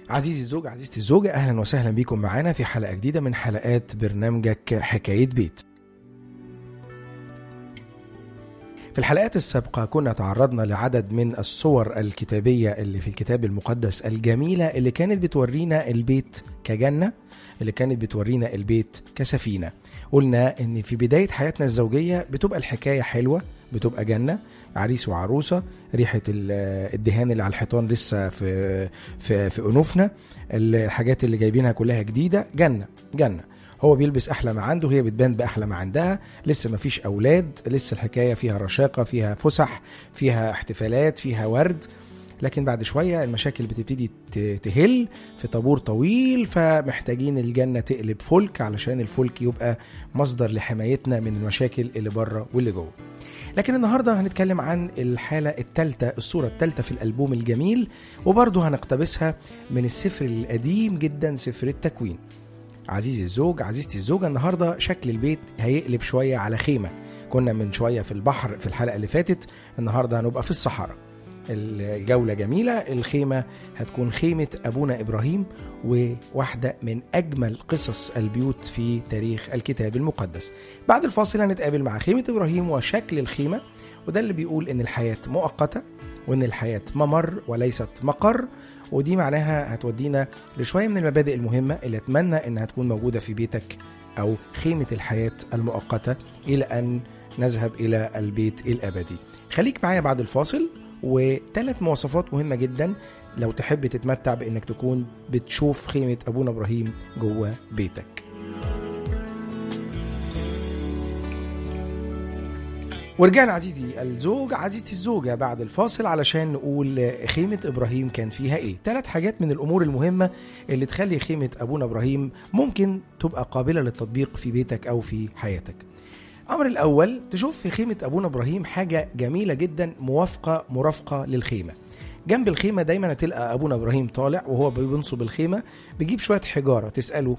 عزيزي الزوج عزيزتي الزوجة أهلا وسهلا بكم معانا في حلقة جديدة من حلقات برنامجك حكاية بيت في الحلقات السابقة كنا تعرضنا لعدد من الصور الكتابية اللي في الكتاب المقدس الجميلة اللي كانت بتورينا البيت كجنة اللي كانت بتورينا البيت كسفينة قلنا ان في بداية حياتنا الزوجية بتبقى الحكاية حلوة بتبقى جنة عريس وعروسة ريحة ال- الدهان اللي على الحيطان لسه في في في أنوفنا الحاجات اللي جايبينها كلها جديدة جنة جنة هو بيلبس احلى ما عنده هي بتبان باحلى ما عندها لسه ما فيش اولاد لسه الحكايه فيها رشاقه فيها فسح فيها احتفالات فيها ورد لكن بعد شويه المشاكل بتبتدي ت- تهل في طابور طويل فمحتاجين الجنه تقلب فلك علشان الفلك يبقى مصدر لحمايتنا من المشاكل اللي بره واللي جوه لكن النهارده هنتكلم عن الحاله الثالثه الصوره الثالثه في الالبوم الجميل وبرضه هنقتبسها من السفر القديم جدا سفر التكوين عزيزي الزوج عزيزتي الزوجة النهاردة شكل البيت هيقلب شوية على خيمة كنا من شوية في البحر في الحلقة اللي فاتت النهاردة هنبقى في الصحراء الجولة جميلة الخيمة هتكون خيمة أبونا إبراهيم وواحدة من أجمل قصص البيوت في تاريخ الكتاب المقدس بعد الفاصل هنتقابل مع خيمة إبراهيم وشكل الخيمة وده اللي بيقول إن الحياة مؤقتة وإن الحياة ممر وليست مقر ودي معناها هتودينا لشوية من المبادئ المهمة اللي أتمنى إنها تكون موجودة في بيتك أو خيمة الحياة المؤقتة إلى أن نذهب إلى البيت الأبدي خليك معايا بعد الفاصل وثلاث مواصفات مهمة جدا لو تحب تتمتع بإنك تكون بتشوف خيمة أبونا إبراهيم جوه بيتك ورجعنا عزيزي الزوج عزيزتي الزوجة بعد الفاصل علشان نقول خيمة إبراهيم كان فيها إيه ثلاث حاجات من الأمور المهمة اللي تخلي خيمة أبونا إبراهيم ممكن تبقى قابلة للتطبيق في بيتك أو في حياتك الأمر الأول تشوف في خيمة أبونا إبراهيم حاجة جميلة جدا موافقة مرافقة للخيمة جنب الخيمة دايما هتلقى أبونا إبراهيم طالع وهو بينصب الخيمة بيجيب شوية حجارة تسأله